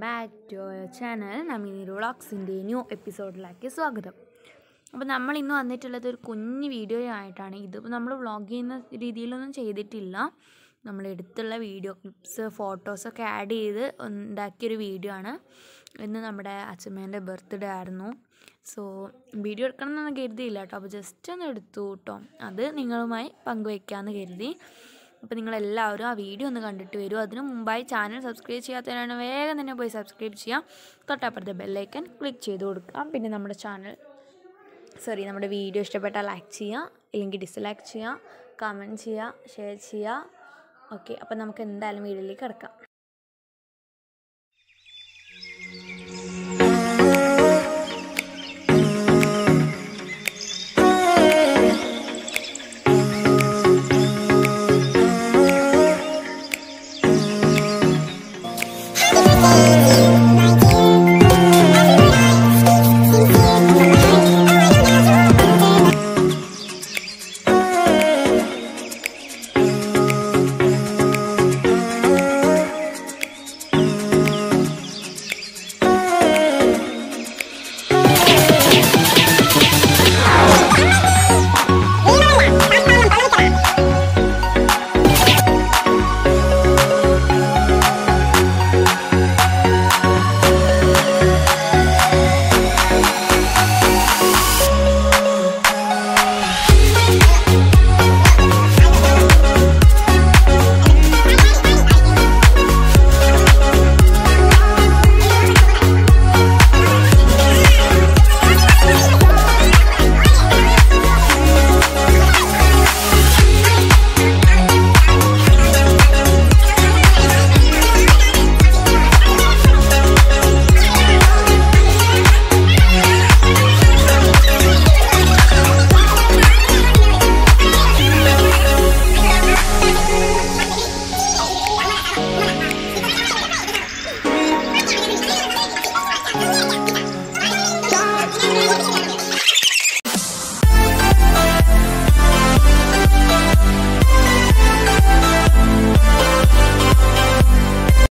back to channel നമിനി വ്ളോഗ്സിൻ്റെ new എപ്പിസോഡിലേക്ക് സ്വാഗതം അപ്പോൾ നമ്മൾ ഇന്ന് വന്നിട്ടുള്ളത് ഒരു കുഞ്ഞ് വീഡിയോ ആയിട്ടാണ് ഇതിപ്പോൾ നമ്മൾ വ്ളോഗ് ചെയ്യുന്ന രീതിയിലൊന്നും ചെയ്തിട്ടില്ല നമ്മൾ എടുത്തുള്ള വീഡിയോ ക്ലിപ്സ് ഫോട്ടോസൊക്കെ ആഡ് ചെയ്ത് ഉണ്ടാക്കിയൊരു വീഡിയോ ആണ് ഇന്ന് നമ്മുടെ അച്ഛമ്മേൻ്റെ ബർത്ത്ഡേ ആയിരുന്നു സോ വീഡിയോ എടുക്കണം എന്നൊന്നും കരുതിയില്ല കേട്ടോ അപ്പോൾ ജസ്റ്റ് ഒന്ന് എടുത്തു കേട്ടോ അത് നിങ്ങളുമായി പങ്കുവയ്ക്കാമെന്ന് കരുതി അപ്പോൾ നിങ്ങളെല്ലാവരും ആ വീഡിയോ ഒന്ന് കണ്ടിട്ട് വരും അതിനു മുമ്പായി ചാനൽ സബ്സ്ക്രൈബ് ചെയ്യാത്തവരാണ് വേഗം തന്നെ പോയി സബ്സ്ക്രൈബ് ചെയ്യാം തൊട്ടപ്പുറത്തെ ബെല്ലൈക്കൻ ക്ലിക്ക് ചെയ്ത് കൊടുക്കാം പിന്നെ നമ്മുടെ ചാനൽ സോറി നമ്മുടെ വീഡിയോ ഇഷ്ടപ്പെട്ടാൽ ലൈക്ക് ചെയ്യുക ഇല്ലെങ്കിൽ ഡിസ്ലൈക്ക് ചെയ്യുക കമൻറ്റ് ചെയ്യുക ഷെയർ ചെയ്യുക ഓക്കെ അപ്പോൾ നമുക്ക് എന്തായാലും വീഡിയോയിലേക്ക് കിടക്കാം